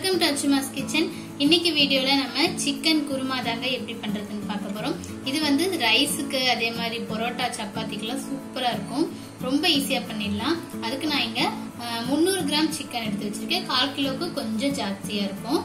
welcome to Achuma's kitchen இன்னைக்கு வீடியோல நம்ம சிக்கன் குருமா தாங்க எப்படி பண்றதுன்னு பார்க்க போறோம் இது வந்து ரைஸுக்கு அதே மாதிரி பரோட்டா சப்பாத்திக்கெல்லாம் சூப்பரா இருக்கும் ரொம்ப ஈஸியா பண்ணிடலாம் அதுக்கு நான் இங்க அஹ், 300 கிராம் சிக்கன் எடுத்து வச்சிருக்கேன் கால் கிலோவுக்கு கொஞ்சம் ஜாஸ்தியா இருக்கும்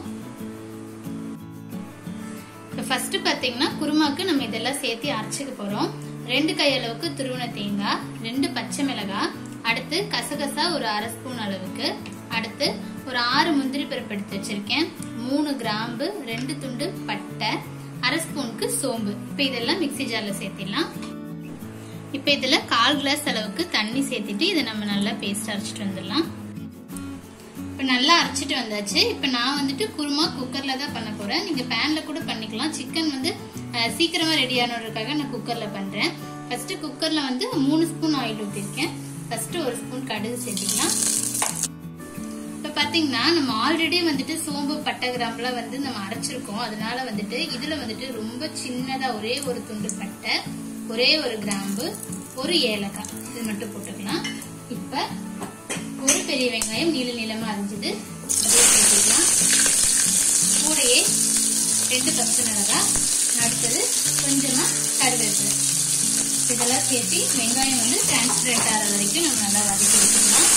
இப்போ ஃபர்ஸ்ட் பாத்தீங்கன்னா குருமாக்கு நம்ம இதெல்லாம் சேர்த்து அரைச்சிக்க போறோம் ரெண்டு கையளவுக்கு துருவன தேங்காய் ரெண்டு பச்சை மிளகாய் அடுத்து கசகசா ஒரு அரை ஸ்பூன் அளவுக்கு அடுத்து ஒரு ஆறு முந்திரி பருப்பு எடுத்து வச்சிருக்கேன் மூணு கிராம்பு ரெண்டு துண்டு பட்டை அரை ஸ்பூனுக்கு சோம்பு இப்போ இதெல்லாம் மிக்ஸி ஜார்ல சேர்த்திடலாம் இப்போ இதுல கால் கிளாஸ் அளவுக்கு தண்ணி சேர்த்துட்டு இதை நம்ம நல்லா பேஸ்ட் அரைச்சிட்டு வந்துடலாம் இப்போ நல்லா அரைச்சிட்டு வந்தாச்சு இப்போ நான் வந்துட்டு குருமா குக்கர்ல தான் பண்ண போறேன் நீங்க பேன்ல கூட பண்ணிக்கலாம் சிக்கன் வந்து அஹ், சீக்கிரமா ரெடி ஆனதுக்காக நான் குக்கர்ல பண்றேன் ஃபர்ஸ்ட் குக்கர்ல வந்து மூணு ஸ்பூன் ஆயில் ஊற்றிருக்கேன் ஃபர்ஸ்ட் ஒரு ஸ்பூன் கடுகு சேர்த்திக்கலாம் இப்போ பாத்தீங்கன்னா நம்ம ஆல்ரெடி வந்துட்டு சோம்பு பட்டை கிராம்லாம் வந்து நம்ம அரைச்சிருக்கோம் அதனால வந்துட்டு இதுல வந்துட்டு ரொம்ப சின்னதா ஒரே ஒரு துண்டு பட்டை ஒரே ஒரு கிராம்பு ஒரு ஏலக்காய் இது மட்டும் போட்டுக்கலாம் இப்ப ஒரு பெரிய வெங்காயம் நீள நீளமா அரிஞ்சது அப்படியே சேர்த்துக்கலாம் கூடையே ரெண்டு பச்சை மிளகாய் அடுத்தது கொஞ்சமா கருவேப்பிலை இதெல்லாம் சேர்த்து வெங்காயம் வந்து டிரான்ஸ்பரண்ட் ஆகிற வரைக்கும் நம்ம நல்லா வதக்கி வச்சுக்கலாம்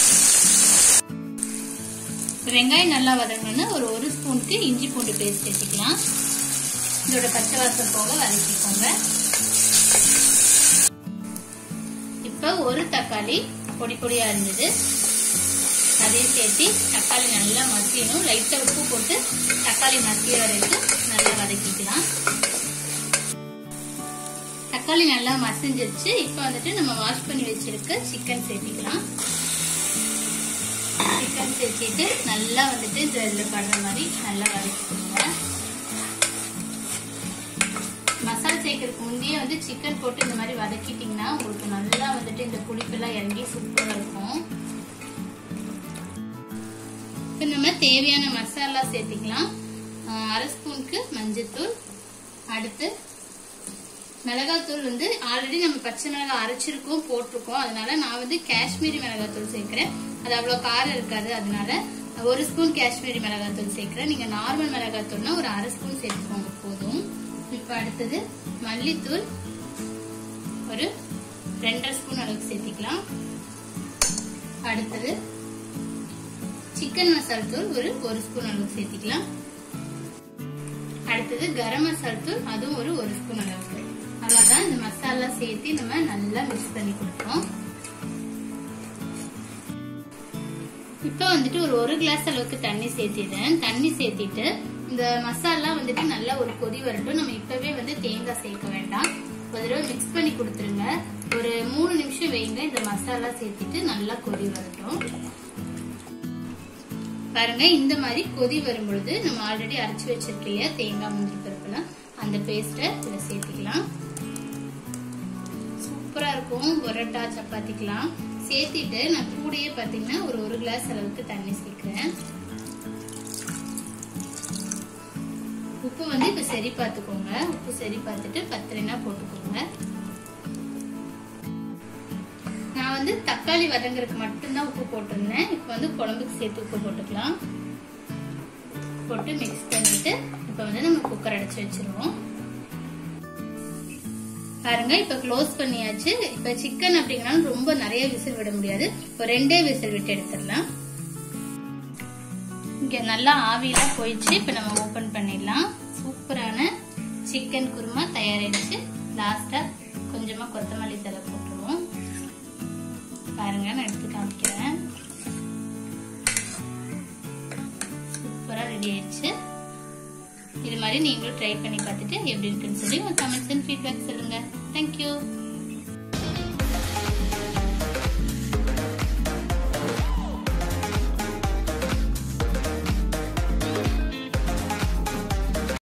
வெங்காயம் நல்லா வதங்கணும்னா ஒரு ஒரு ஸ்பூனுக்கு இஞ்சி பூண்டு பேஸ்ட் சேர்த்துக்கலாம் இதோட பச்சை வாசம் போக வதக்கிக்கோங்க இப்ப ஒரு தக்காளி பொடி பொடியா இருந்தது அதையும் சேர்த்து தக்காளி நல்லா மசியணும் லைட்டா உப்பு போட்டு தக்காளி மசிய வரைக்கும் நல்லா வதக்கிக்கலாம் தக்காளி நல்லா மசிஞ்சிருச்சு இப்ப வந்துட்டு நம்ம வாஷ் பண்ணி வச்சிருக்க சிக்கன் சேர்த்திக்கலாம் சிக்கன் சேர்த்திட்டு நல்லா வந்துட்டு இந்த இதில் படுற மாதிரி நல்லா வதக்கிக்கோங்க மசாலா சேர்க்கறதுக்கு முந்தையே வந்து சிக்கன் போட்டு இந்த மாதிரி வதக்கிட்டீங்கன்னா உங்களுக்கு நல்லா வந்துட்டு இந்த புளிப்பெல்லாம் இறங்கி சூப்பராக இருக்கும் இப்போ நம்ம தேவையான மசாலா சேர்த்திக்கலாம் ஆஹ் அரை ஸ்பூனுக்கு மஞ்சத்தூள் அடுத்து மிளகாத்தூள் வந்து ஆல்ரெடி நம்ம பச்சை மிளகாய் அரைச்சிருக்கோம் போட்டிருக்கோம் அதனால நான் வந்து காஷ்மீரி மிளகாத்தூள் சேர்க்கிறேன் அது அவ்வளோ காரம் இருக்காது அதனால ஒரு ஸ்பூன் காஷ்மீரி மிளகாத்தூள் சேர்க்கிறேன் நீங்க நார்மல் மிளகாத்தூள்னா ஒரு அரை ஸ்பூன் சேர்த்துக்கோங்க போதும் இப்போ அடுத்தது மல்லித்தூள் ஒரு ரெண்டரை ஸ்பூன் அளவுக்கு சேர்த்திக்கலாம் அடுத்தது சிக்கன் மசால் தூள் ஒரு ஒரு ஸ்பூன் அளவுக்கு சேர்த்திக்கலாம் அடுத்தது கரம் மசால் தூள் அதுவும் ஒரு ஒரு ஸ்பூன் அளவுக்கு அவ்வளவுதான் இந்த மசாலா சேர்த்து நம்ம நல்லா மிக்ஸ் பண்ணி கொடுப்போம் இப்போ வந்துட்டு ஒரு ஒரு கிளாஸ் அளவுக்கு தண்ணி சேர்த்திடுறேன் தண்ணி சேர்த்திட்டு இந்த மசாலா வந்துட்டு நல்லா ஒரு கொதி வரட்டும் நம்ம இப்பவே வந்து தேங்காய் சேர்க்க வேண்டாம் ஒரு தடவை மிக்ஸ் பண்ணி கொடுத்துருங்க ஒரு மூணு நிமிஷம் வைங்க இந்த மசாலா சேர்த்துட்டு நல்லா கொதி வரட்டும் பாருங்க இந்த மாதிரி கொதி வரும் பொழுது நம்ம ஆல்ரெடி அரைச்சு வச்சிருக்க இல்லையா தேங்காய் முந்திரி பருப்புலாம் அந்த பேஸ்ட்டை இதில் சேர்த்துக்கலாம் சூப்பரா இருக்கும் பரோட்டா சப்பாத்திக்கலாம் சேர்த்திட்டு நான் கூடயே பாத்தீங்கன்னா ஒரு ஒரு கிளாஸ் அளவுக்கு தண்ணி சேர்க்கிறேன் உப்பு வந்து இப்ப சரி பார்த்துக்கோங்க உப்பு சரி பார்த்துட்டு பத்திரனா போட்டுக்கோங்க நான் வந்து தக்காளி வதங்குறதுக்கு மட்டும்தான் உப்பு போட்டிருந்தேன் இப்போ வந்து குழம்புக்கு சேர்த்து உப்பு போட்டுக்கலாம் போட்டு மிக்ஸ் பண்ணிட்டு இப்போ வந்து நம்ம குக்கர் அடைச்சு வச்சிருவோம் பாருங்க இப்ப க்ளோஸ் பண்ணியாச்சு இப்ப சிக்கன் அப்படிங்கனாலும் ரொம்ப நிறைய விசில் விட முடியாது இப்போ ரெண்டே விசில் விட்டு எடுத்துடலாம் இங்க நல்லா ஆவியெல்லாம் போயிடுச்சு இப்ப நம்ம ஓபன் பண்ணிடலாம் சூப்பரான சிக்கன் குருமா தயாராயிடுச்சு லாஸ்டா கொஞ்சமா கொத்தமல்லி தலை போட்டுருவோம் பாருங்க நான் எடுத்து காமிக்கிறேன் சூப்பரா ரெடி ஆயிடுச்சு இது மாதிரி நீங்களும் ட்ரை பண்ணி பார்த்துட்டு எப்படி இருக்குன்னு சொல்லி உங்க கமெண்ட்ஸ் அண்ட் ஃபீட்பேக் சொல்லுங்க தேங்க்யூ